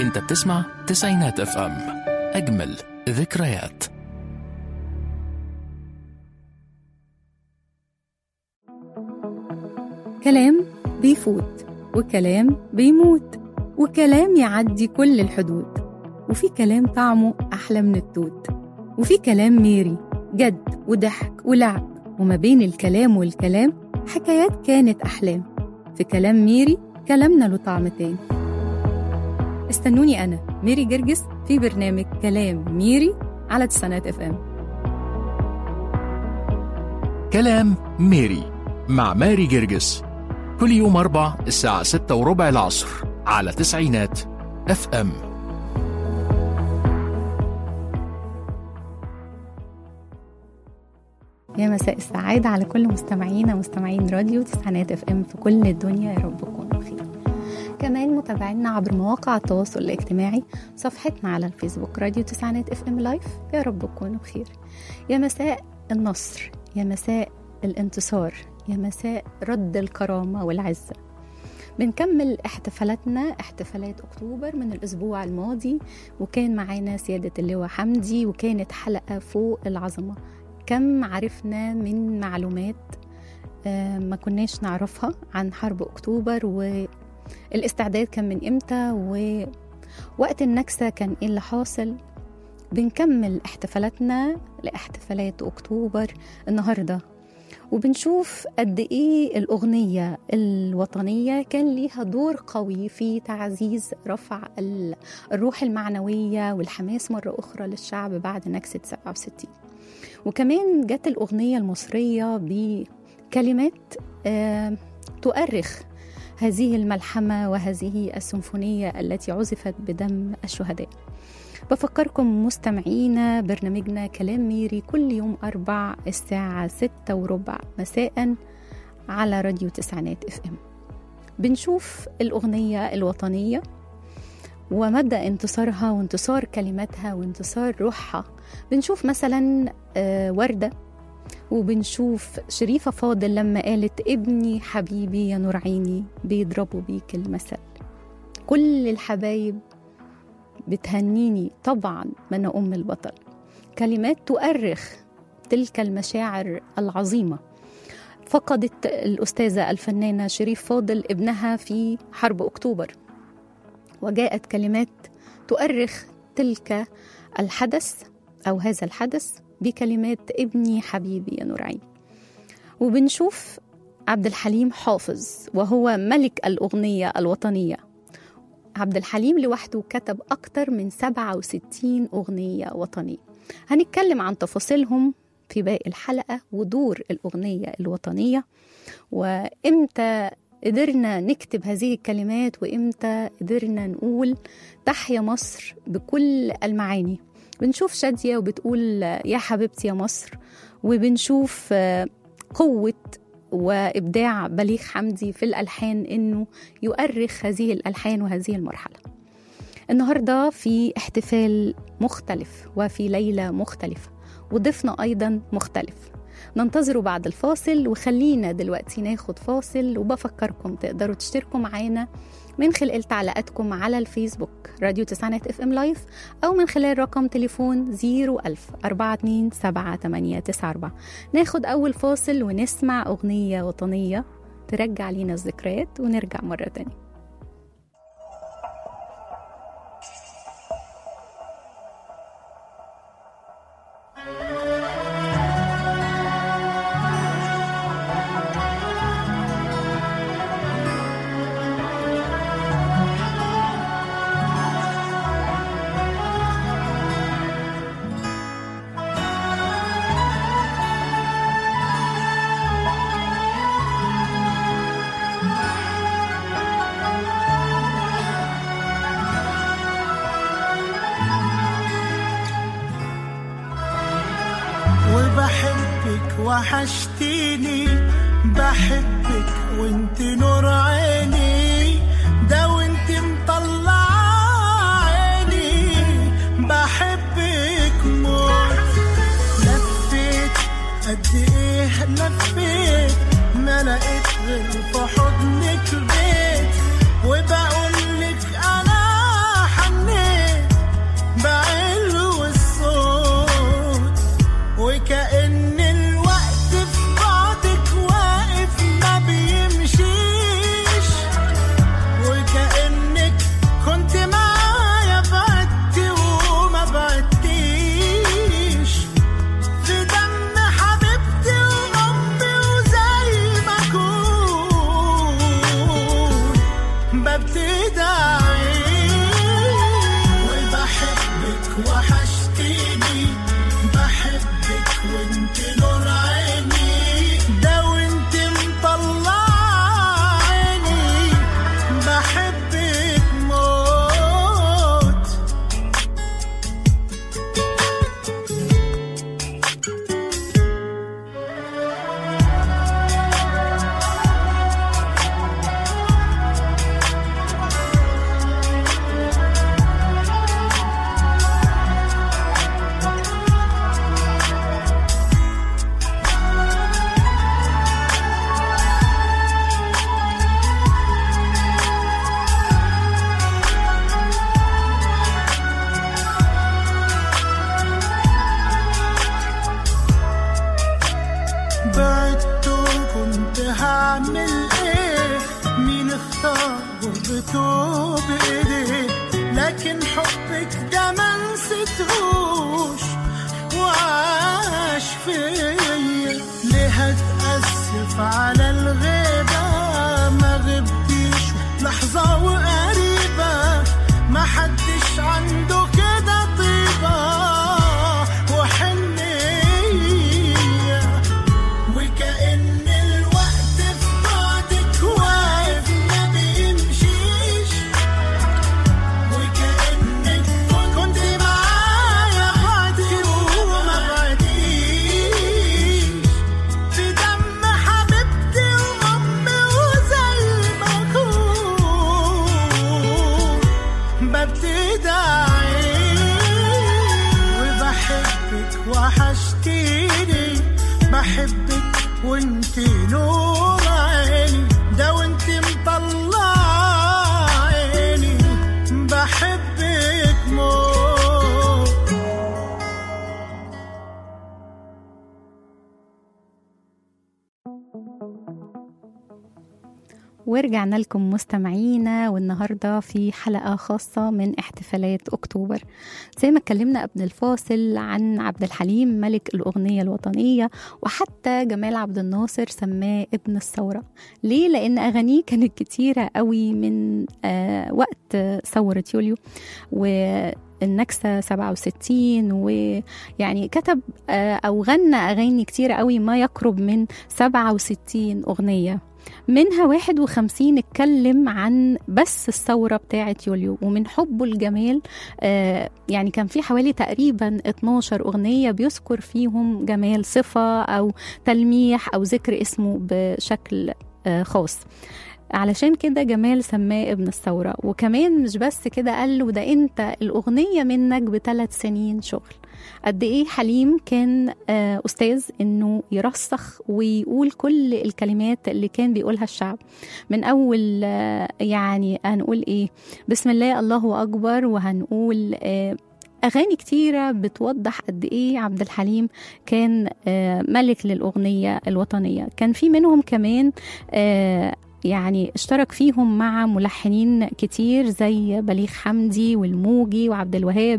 انت بتسمع تسعينات اف ام اجمل ذكريات كلام بيفوت وكلام بيموت وكلام يعدي كل الحدود وفي كلام طعمه أحلى من التوت وفي كلام ميري جد وضحك ولعب وما بين الكلام والكلام حكايات كانت أحلام في كلام ميري كلامنا له طعم تاني استنوني أنا ميري جرجس في برنامج كلام ميري على تسعينات اف ام كلام ميري مع ماري جرجس كل يوم أربع الساعة ستة وربع العصر على تسعينات اف ام يا مساء السعادة على كل مستمعينا ومستمعين راديو تسعينات اف ام في كل الدنيا يا رب تكونوا بخير كمان متابعينا عبر مواقع التواصل الاجتماعي صفحتنا على الفيسبوك راديو تسعينات اف ام لايف يا رب تكونوا بخير يا مساء النصر يا مساء الانتصار يا مساء رد الكرامة والعزة بنكمل احتفالاتنا احتفالات اكتوبر من الاسبوع الماضي وكان معانا سيادة اللواء حمدي وكانت حلقة فوق العظمة كم عرفنا من معلومات آه، ما كناش نعرفها عن حرب اكتوبر والاستعداد كان من امتى ووقت النكسة كان ايه اللي حاصل بنكمل احتفالاتنا لاحتفالات اكتوبر النهارده وبنشوف قد ايه الاغنيه الوطنيه كان ليها دور قوي في تعزيز رفع ال- الروح المعنويه والحماس مره اخرى للشعب بعد نكسه 67 وكمان جت الاغنيه المصريه بكلمات آه، تؤرخ هذه الملحمه وهذه السيمفونيه التي عزفت بدم الشهداء بفكركم مستمعينا برنامجنا كلام ميري كل يوم أربع الساعة ستة وربع مساء على راديو تسعينات اف ام بنشوف الأغنية الوطنية ومبدأ انتصارها وانتصار كلماتها وانتصار روحها بنشوف مثلا آه، وردة وبنشوف شريفة فاضل لما قالت ابني حبيبي يا نور عيني بيضربوا بيك المثل كل الحبايب بتهنيني طبعا ما انا ام البطل كلمات تؤرخ تلك المشاعر العظيمه فقدت الاستاذه الفنانه شريف فاضل ابنها في حرب اكتوبر وجاءت كلمات تؤرخ تلك الحدث او هذا الحدث بكلمات ابني حبيبي يا نور عيني وبنشوف عبد الحليم حافظ وهو ملك الاغنيه الوطنيه عبد الحليم لوحده كتب أكتر من 67 أغنية وطنية هنتكلم عن تفاصيلهم في باقي الحلقة ودور الأغنية الوطنية وإمتى قدرنا نكتب هذه الكلمات وإمتى قدرنا نقول تحيا مصر بكل المعاني بنشوف شادية وبتقول يا حبيبتي يا مصر وبنشوف آه، قوة وإبداع بليغ حمدي في الألحان إنه يؤرخ هذه الألحان وهذه المرحلة النهاردة في احتفال مختلف وفي ليلة مختلفة وضيفنا أيضا مختلف ننتظره بعد الفاصل وخلينا دلوقتي ناخد فاصل وبفكركم تقدروا تشتركوا معانا من خلال تعليقاتكم على الفيسبوك راديو تسعينات اف ام لايف او من خلال رقم تليفون 01000 427 ناخد اول فاصل ونسمع اغنيه وطنيه ترجع لينا الذكريات ونرجع مره تانية وبحبك وحشتيني بحبك وانت نور عيني ده وانت مطلع عيني بحبك موت لفيت قد ايه لفيت ما لقيت غير في حضنك بيت وبقول لك انا حن صورته بايديه لكن حبك ده ما نسيتهوش وعاش فيا ليه هتأسف على الغيبة ما غبتيش لحظة وقريبة ما حدش عنده كده طيبة وحنية وكأن الوقت في بعدك واقف ما بيمشيش وكأنك كنت معايا بعدي وما بعديش في دم حبيبتي وأمي وزي ما أكون ببتدي أعيش وبحبك وحشتيني بحبك وانت نور عيني ده وانت مطلع عيني بحبك موت ورجعنا لكم مستمعينا والنهارده في حلقه خاصه من احتفالات اكتوبر زي ما اتكلمنا قبل الفاصل عن عبد الحليم ملك الاغنيه الوطنيه وحتى جمال عبد الناصر سماه ابن الثوره ليه لان اغانيه كانت كتيره قوي من آه وقت ثوره يوليو و النكسة 67 ويعني كتب آه، أو غنى أغاني كتيرة قوي ما يقرب من 67 أغنية منها 51 اتكلم عن بس الثورة بتاعة يوليو ومن حبه الجمال آه يعني كان في حوالي تقريبا 12 أغنية بيذكر فيهم جمال صفة أو تلميح أو ذكر اسمه بشكل آه خاص علشان كده جمال سماه ابن الثورة وكمان مش بس كده قال له ده انت الأغنية منك بثلاث سنين شغل قد ايه حليم كان آه، استاذ انه يرسخ ويقول كل الكلمات اللي كان بيقولها الشعب من اول آه، يعني هنقول ايه بسم الله الله اكبر وهنقول آه، أغاني كتيرة بتوضح قد إيه عبد الحليم كان آه، ملك للأغنية الوطنية كان في منهم كمان آه، يعني اشترك فيهم مع ملحنين كتير زي بليغ حمدي والموجي وعبد الوهاب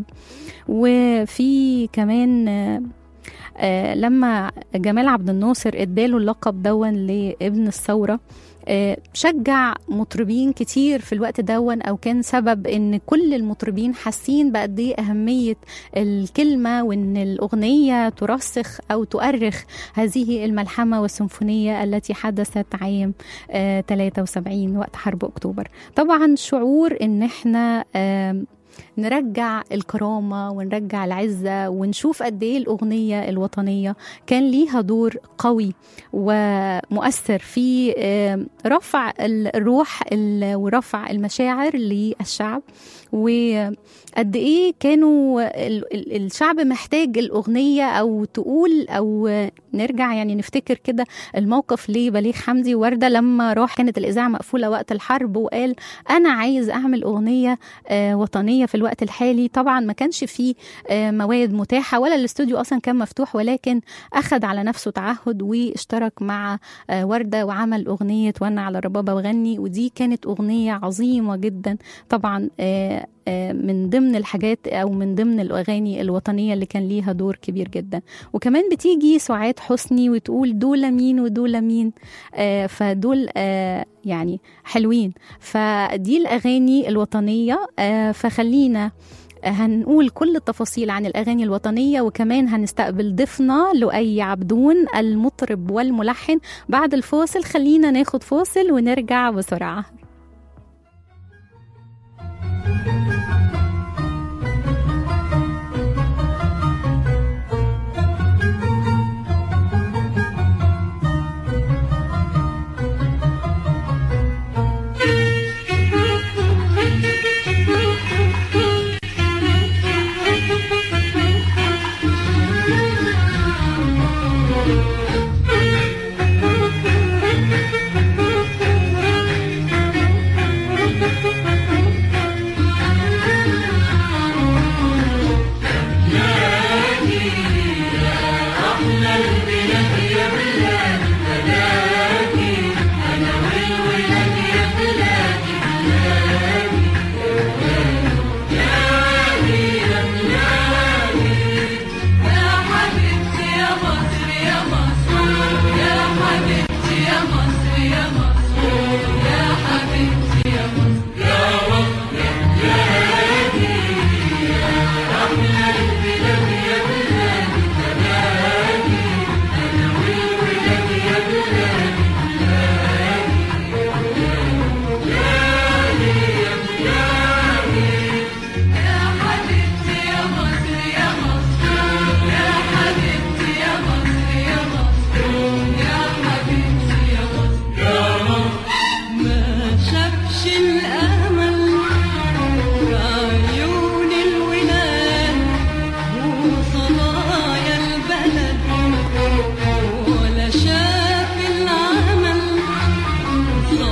وفي كمان آه، آه، لما جمال عبد الناصر اداله اللقب دون لابن الثوره آه، شجع مطربين كتير في الوقت دون او كان سبب ان كل المطربين حاسين بقد ايه اهميه الكلمه وان الاغنيه ترسخ او تؤرخ هذه الملحمه والسيمفونيه التي حدثت عام آه، 73 وقت حرب اكتوبر طبعا شعور ان احنا آم، نرجع الكرامة ونرجع العزة ونشوف قد إيه الأغنية الوطنية كان ليها دور قوي ومؤثر في آم، رفع الروح ال- ورفع المشاعر للشعب وقد إيه كانوا ال- ال- الشعب محتاج الأغنية أو تقول أو نرجع يعني نفتكر كده الموقف لبليغ حمدي ووردة لما راح كانت الإذاعة مقفولة وقت الحرب وقال أنا عايز أعمل أغنية آه، وطنية في الوقت الحالي طبعا ما كانش فيه آه، مواد متاحة ولا الاستوديو أصلا كان مفتوح ولكن أخذ على نفسه تعهد واشترك مع آه، وردة وعمل أغنية وانا على الربابة وغني ودي كانت أغنية عظيمة جدا طبعا آه، آه، من ضمن الحاجات أو من ضمن الأغاني الوطنية اللي كان ليها دور كبير جدا وكمان بتيجي سعاد حسني وتقول دول مين ودول مين آه، فدول آه، يعني حلوين فدي الأغاني الوطنية آه، فخلينا هنقول كل التفاصيل عن الأغاني الوطنية وكمان هنستقبل ضيفنا لؤي عبدون المطرب والملحن بعد الفاصل خلينا ناخد فاصل ونرجع بسرعة Thank you.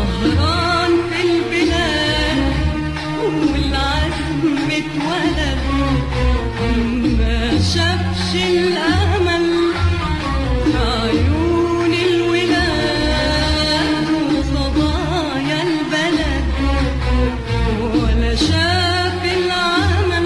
سهران في البلاد والعزم اتولد ما شافش الأمل في عيون الولاد وصبايا البلد ولا شاف العمل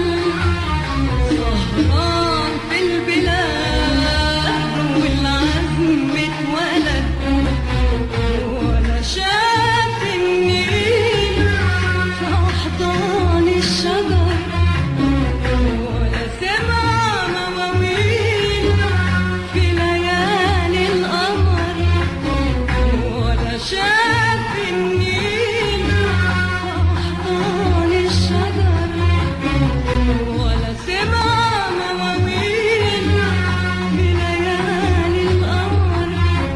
سهران في البلاد والعزم اتولد ولا شاف النيل في أحضان الشجر ولا سمع مواويل في ليالي القمر ولا شاف النيل في أحضان الشجر ولا سمع مواويل في ليالي القمر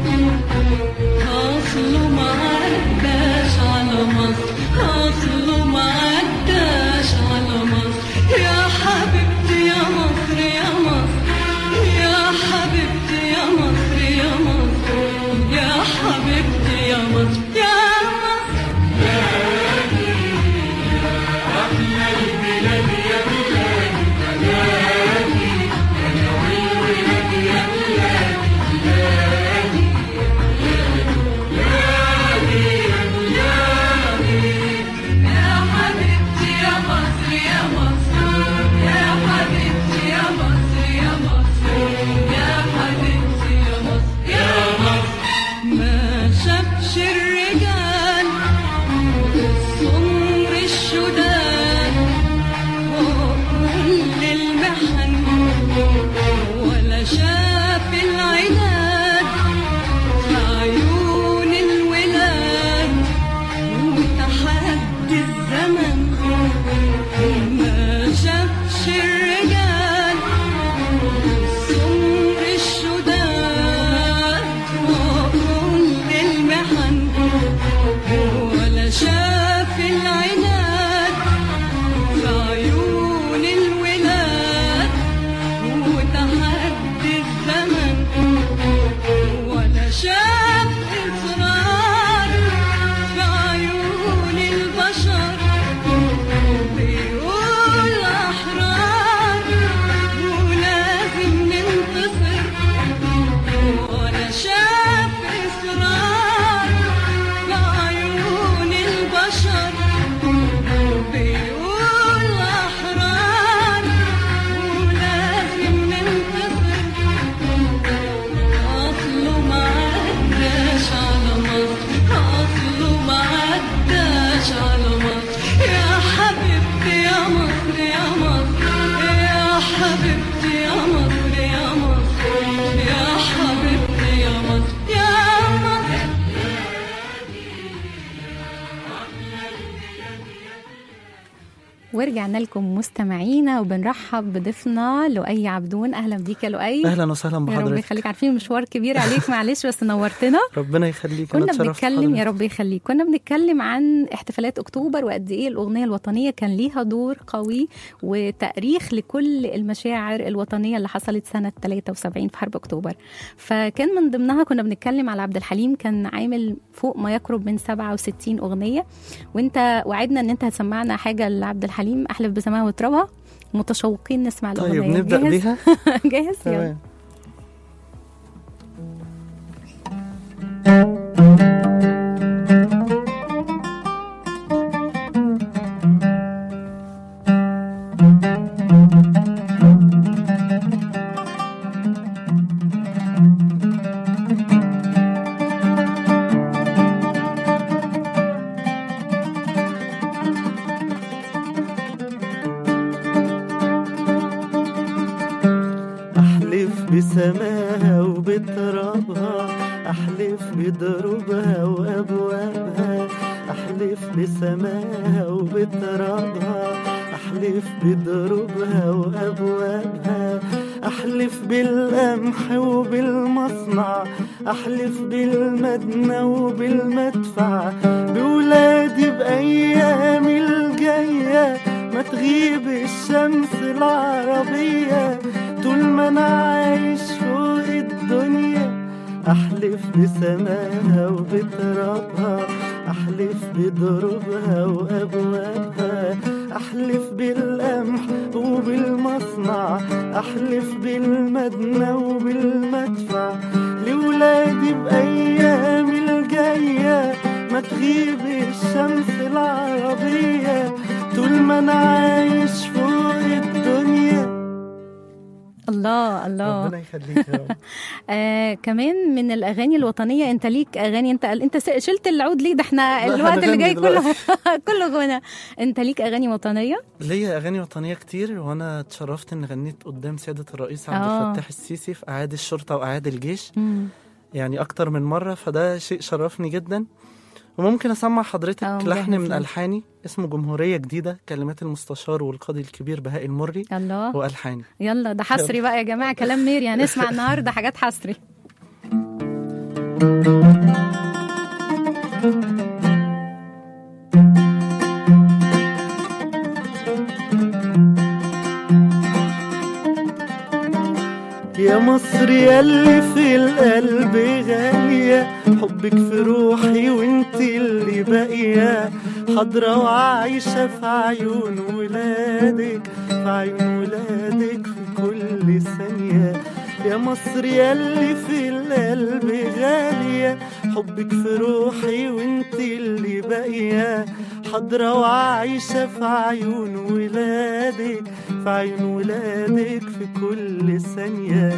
أصله ما عداش على مصر أصله ما عداش على مصر يا حبيبتي يا مصر يا مصر يا حبيبتي يا مصر يا مصر يا حبيبتي يا مصر يا مصر يا حبيبتي يا مصر يا مصر يا حبيبتي يا مصر يا مصر يا حبيبتي يا مصر يا مصر ما شافش الرجال السمر الشداد وكل المحن ولا شاف العناد في عيون الولاد وتحدي الزمن ما شافش الرجال السمر الشداد وكل المحن ولا شاف العناد في عيون الولاد وتحدي الزمن ولا شاف إصرار في عيون البشر بيقول أحرار ولازم ننتصر ولا شاف إصرار في عيون البشر بيقول أحرار ولازم ننتصر أصله ما عداش على مصر أصله ما عداش على مصر يا حبيبتي يا مصر يا مصر يا حبيبتي يا مصر يا مصر يا حبيبتي يا مصر يا مصر ورجعنا لكم مستمعينا وبنرحب بضيفنا لؤي عبدون اهلا بيك يا لؤي اهلا وسهلا يا رب بحضرتك يخليك عارفين مشوار كبير عليك معلش بس نورتنا ربنا يخليك أنا كنا اتشرفت بنتكلم يا بحضرتك. رب يخليك كنا بنتكلم عن احتفالات اكتوبر وقد ايه الاغنيه الوطنيه كان ليها دور قوي وتاريخ لكل المشاعر الوطنيه اللي حصلت سنه 73 في حرب اكتوبر فكان من ضمنها كنا بنتكلم على عبد الحليم كان عامل فوق ما يقرب من 67 اغنيه وانت وعدنا ان انت هتسمعنا حاجه لعبد الحليم احلف بسماها وترابها متشوقين نسمع طيب الاغنيه نبدا جاهز؟ بيها جاهز يلا تمام أحلف بسماها وبترابها أحلف بدروبها وأبوابها أحلف بسماها وبترابها أحلف بدروبها وأبوابها أحلف بالقمح وبالمصنع أحلف بالمدنة وبالمدفع بولادي بأيام الجاية ما تغيب الشمس العربية طول ما أنا عايش فوق الدنيا أحلف بسماها وبترابها أحلف بدروبها وأبوابها أحلف بالقمح وبالمصنع أحلف بالمدنة وبالمدفع لولادي بأيام الجاية ما تغيب الشمس العربية طول ما أنا عايش فوق الدنيا الله الله ربنا يخليك يا رب آه كمان من الاغاني الوطنيه انت ليك اغاني انت انت س- شلت العود ليه ده احنا لا، الوقت اللي هنغني جاي كله دلوقتي. كله غنى انت ليك اغاني وطنيه ليا اغاني وطنيه كتير وانا اتشرفت ان غنيت قدام سياده الرئيس عبد آه. الفتاح السيسي في اعياد الشرطه واعياد الجيش مم. يعني اكتر من مره فده شيء شرفني جدا وممكن اسمع حضرتك آه، لحن مجهز من لي. الحاني اسمه جمهوريه جديده كلمات المستشار والقاضي الكبير بهاء المري الله والحاني يلا ده حصري بقى يا جماعه كلام ميري هنسمع النهارده حاجات حصري يا مصر ياللي في القلب غالية حبك في روحي وانت اللي باقية حاضرة وعايشة في عيون ولادك في عيون ولادك في كل ثانية يا مصر ياللي في القلب غالية حبك في روحي وانت اللي باقية حاضرة وعايشة في عيون ولادك في عيون ولادك في كل ثانية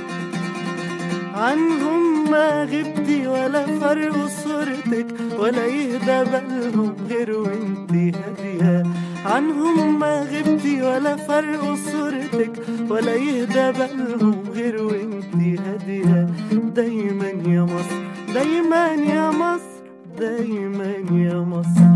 عنهم ما غبتي ولا فرق صورتك ولا يهدى بالهم غير وانتي هادية عنهم ما غبتي ولا فرق صورتك ولا يهدى بالهم غير وانتي هادية دايما يا مصر دايما يا مصر دايما يا مصر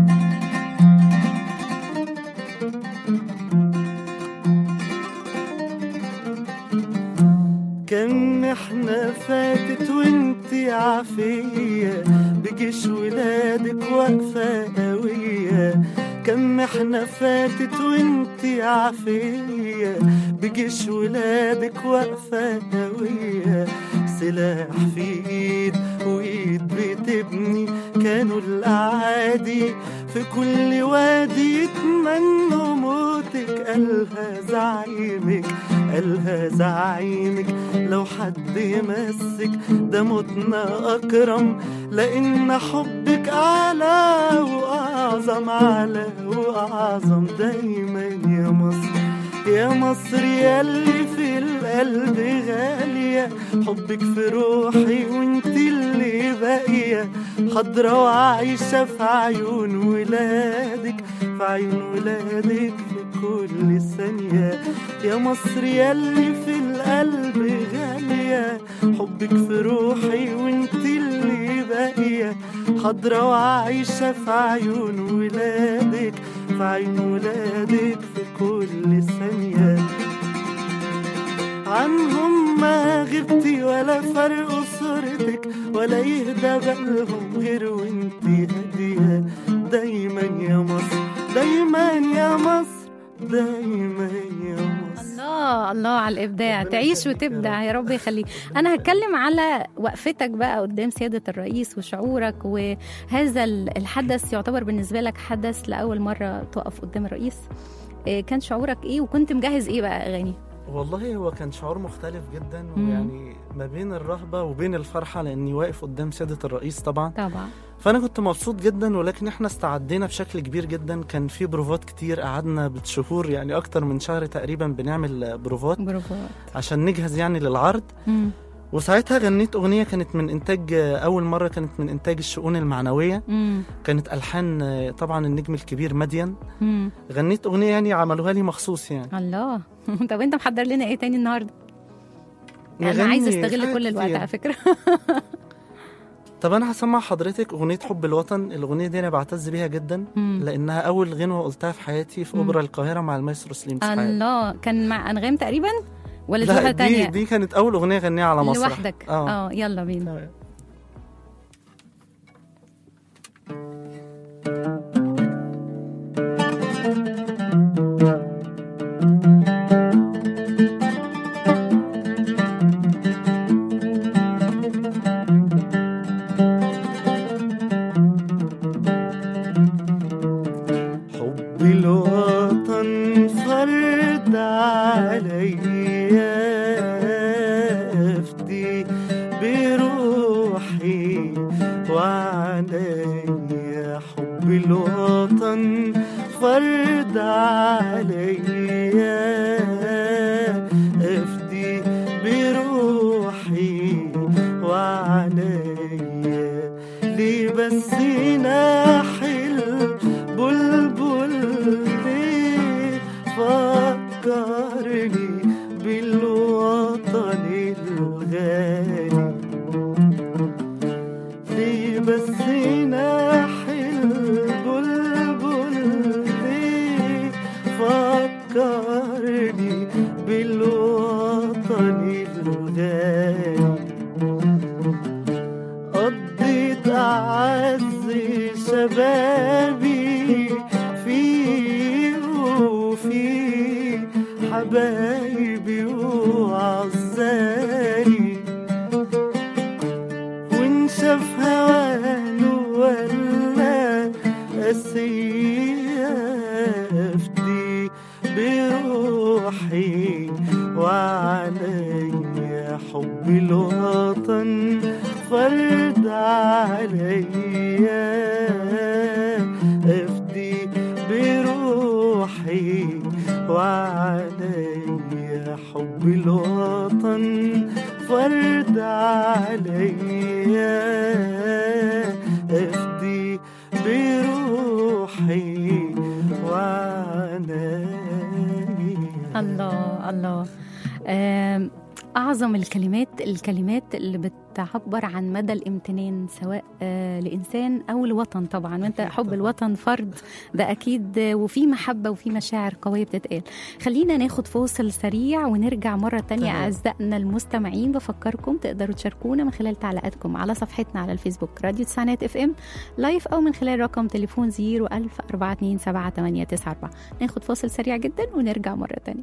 كم احنا فاتت وانتي عافية بجيش ولادك واقفة قوية كم احنا فاتت وانتي عافية بجيش ولادك واقفة قوية سلاح في ايد وايد بتبني كانوا الاعادي في كل وادي يتمنوا موتك قالها زعيمك قالها زعيمك لو حد يمسك ده موتنا أكرم لأن حبك أعلى وأعظم أعلى وأعظم دايما يا مصر يا مصر ياللي في القلب غالية حبك في روحي وانت اللي باقية خضرة وعايشة في عيون ولادك في عيون ولادك في كل ثانية يا مصر ياللي في القلب غالية حبك في روحي وانت اللي باقية خضرة وعايشة في عيون ولادك في عيون ولادك في كل ثانية عنهم ما غبتي ولا فرق صورتك ولا يهدى بالهم غير وانتي هادية دايما يا مصر دايما يا مصر دايما يا مصر الله الله على الابداع ربنا تعيش يخليك يا وتبدع يا رب يخليك انا هتكلم على وقفتك بقى قدام سياده الرئيس وشعورك وهذا ال- الحدث يعتبر بالنسبه لك حدث لاول مره تقف قدام الرئيس إيه كان شعورك ايه وكنت مجهز ايه بقى اغاني والله هو كان شعور مختلف جدا مم. ويعني ما بين الرهبة وبين الفرحة لأني واقف قدام سيادة الرئيس طبعا طبعا فأنا كنت مبسوط جدا ولكن احنا استعدينا بشكل كبير جدا كان في بروفات كتير قعدنا بالشهور يعني أكتر من شهر تقريبا بنعمل بروفات برافو عشان نجهز يعني للعرض مم. وساعتها غنيت أغنية كانت من إنتاج أول مرة كانت من إنتاج الشؤون المعنوية مم. كانت ألحان طبعا النجم الكبير مدين مم. غنيت أغنية يعني عملوها لي مخصوص يعني الله طب انت محضر لنا ايه تاني النهارده انا نغني عايزه استغل حاجات كل الوقت كتير. على فكره طب انا هسمع حضرتك اغنيه حب الوطن الاغنيه دي انا بعتز بيها جدا مم. لانها اول غنوه قلتها في حياتي في مم. اوبرا القاهره مع المايسترو سليم سعاد الله كان مع انغام تقريبا ولا دي لا واحده دي تانية دي كانت اول اغنيه غنيها على مسرح لوحدك اه اه يلا بينا تمام. حب الوطن فرض عليا أفدي بروحي وعنيا ليه بس ناحي البلبل ليه فكرني بالوطن الغالي ليه بس ناحي البلبل ليه فكرني بالوطن الغالي قضيت أعز شبابي فيه وفي حبايبي وعزالي وانشف هوانه ولا أسيفتي بروحي وعليا حب الوطن فرض عليا أفدي بروحي وعليا حب الوطن فرض عليا أفدي بروحي وعنايا الله الله آم، أعظم الكلمات الكلمات اللي بتعبر عن مدى الامتنان سواء آه، لإنسان أو لوطن طبعا وأنت حب الوطن فرض ده أكيد آه، وفي محبة وفي مشاعر قوية بتتقال خلينا ناخد فاصل سريع ونرجع مرة تانية تمام. أعزائنا المستمعين بفكركم تقدروا تشاركونا من خلال تعليقاتكم على صفحتنا على الفيسبوك راديو تسعينات اف ام لايف أو من خلال رقم تليفون 01000 427 ناخد فاصل سريع جدا ونرجع مرة تانية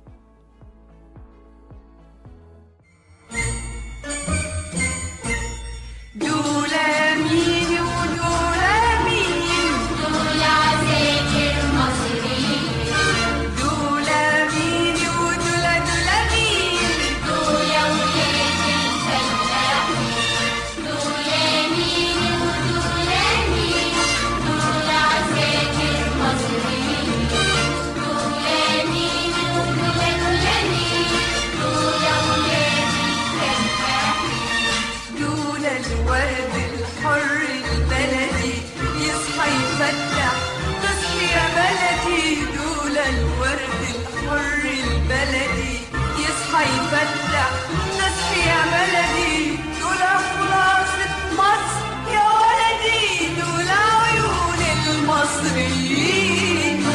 دولا مين ودولا مين دولا عساكر مصريين دولا مين ودولا دولا مين دولا ولاد الفلاحين دولا مين ودولا مين دولا عساكر مصريين دولا مين ودولا دولا مين دولا ولاد الفلاحين دول الورد الحر البلدي يصحى يفتح تصحي يا بلدي دول الورد الحر البلدي يصحى يفتح تصحي يا بلدي دول خلاصة مصر يا ولدي دول عيون المصريين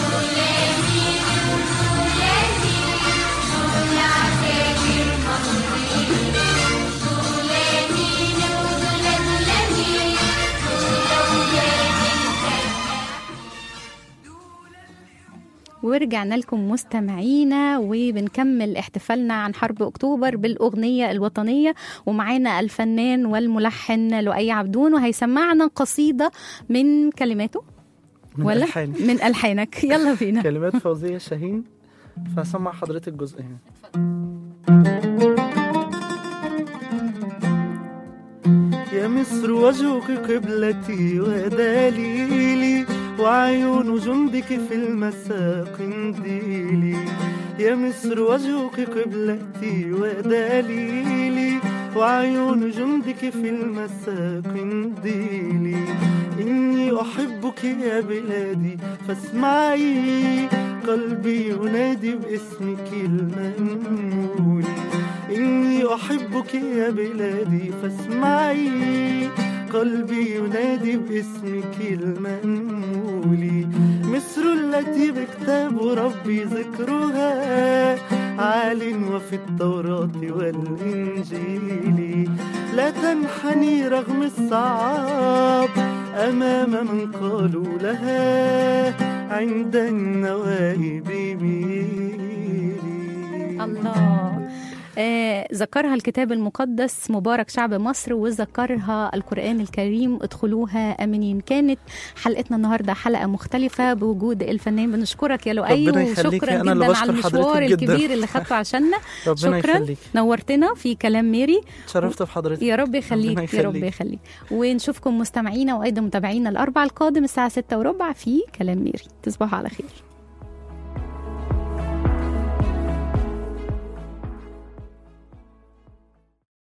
ورجعنا لكم مستمعينا وبنكمل احتفالنا عن حرب اكتوبر بالاغنيه الوطنيه ومعانا الفنان والملحن لؤي عبدون وهيسمعنا قصيده من كلماته من ولا ألحاني. من الحانك يلا بينا كلمات فوزية شاهين فسمع حضرتك جزء هنا يا مصر وجهك قبلتي ودليلي وعيون جندك في المساء قنديلي يا مصر وجهك قبلتي ودليلي وعيون جندك في المساء قنديلي إني أحبك يا بلادي فاسمعي قلبي ينادي باسمك المنمول إني أحبك يا بلادي فاسمعي قلبي ينادي باسمك المنمول مصر التي بكتاب ربي ذكرها عال وفي التوراة والإنجيل لا تنحني رغم الصعاب أمام من قالوا لها عند النوائب ميلي الله آه، ذكرها الكتاب المقدس مبارك شعب مصر وذكرها القرآن الكريم ادخلوها آمنين كانت حلقتنا النهاردة حلقة مختلفة بوجود الفنان بنشكرك يا لؤي ربنا يخليكي، وشكرا أنا اللي جدا على بشكر المشوار حضرتك جدا. الكبير اللي خدته عشاننا ربنا شكرا يخليك نورتنا في كلام ميري اتشرفت بحضرتك يا رب يخليك ربنا يا رب يخليك. يخليك ونشوفكم مستمعينا وايضا متابعينا الاربع القادم الساعه 6 وربع في كلام ميري تصبحوا على خير